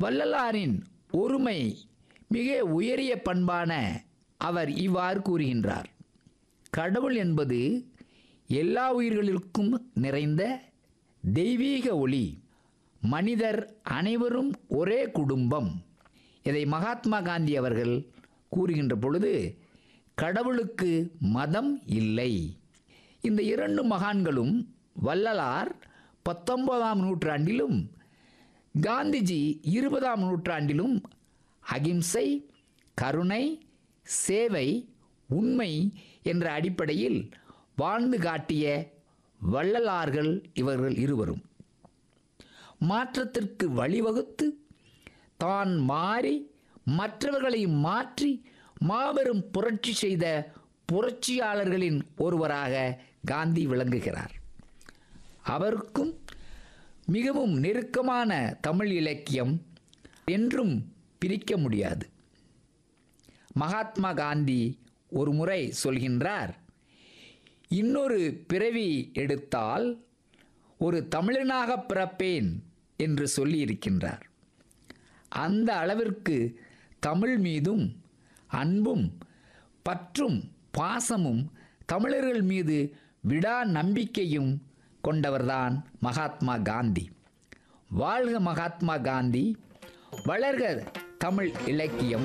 வள்ளலாரின் ஒருமை மிக உயரிய பண்பான அவர் இவ்வாறு கூறுகின்றார் கடவுள் என்பது எல்லா உயிர்களுக்கும் நிறைந்த தெய்வீக ஒளி மனிதர் அனைவரும் ஒரே குடும்பம் இதை மகாத்மா காந்தி அவர்கள் கூறுகின்ற பொழுது கடவுளுக்கு மதம் இல்லை இந்த இரண்டு மகான்களும் வள்ளலார் பத்தொன்பதாம் நூற்றாண்டிலும் காந்திஜி இருபதாம் நூற்றாண்டிலும் அகிம்சை கருணை சேவை உண்மை என்ற அடிப்படையில் வாழ்ந்து காட்டிய வள்ளலார்கள் இவர்கள் இருவரும் மாற்றத்திற்கு வழிவகுத்து தான் மாறி மற்றவர்களை மாற்றி மாபெரும் புரட்சி செய்த புரட்சியாளர்களின் ஒருவராக காந்தி விளங்குகிறார் அவருக்கும் மிகவும் நெருக்கமான தமிழ் இலக்கியம் என்றும் பிரிக்க முடியாது மகாத்மா காந்தி ஒரு முறை சொல்கின்றார் இன்னொரு பிறவி எடுத்தால் ஒரு தமிழனாக பிறப்பேன் என்று சொல்லியிருக்கின்றார் அந்த அளவிற்கு தமிழ் மீதும் அன்பும் பற்றும் பாசமும் தமிழர்கள் மீது விடா நம்பிக்கையும் கொண்டவர்தான் மகாத்மா காந்தி வாழ்க மகாத்மா காந்தி வளர்க தமிழ் இலக்கியம்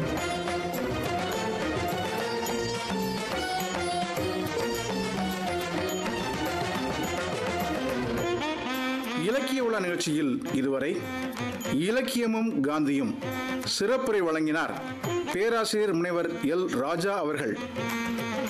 இலக்கிய உலா நிகழ்ச்சியில் இதுவரை இலக்கியமும் காந்தியும் சிறப்புரை வழங்கினார் பேராசிரியர் முனைவர் எல் ராஜா அவர்கள்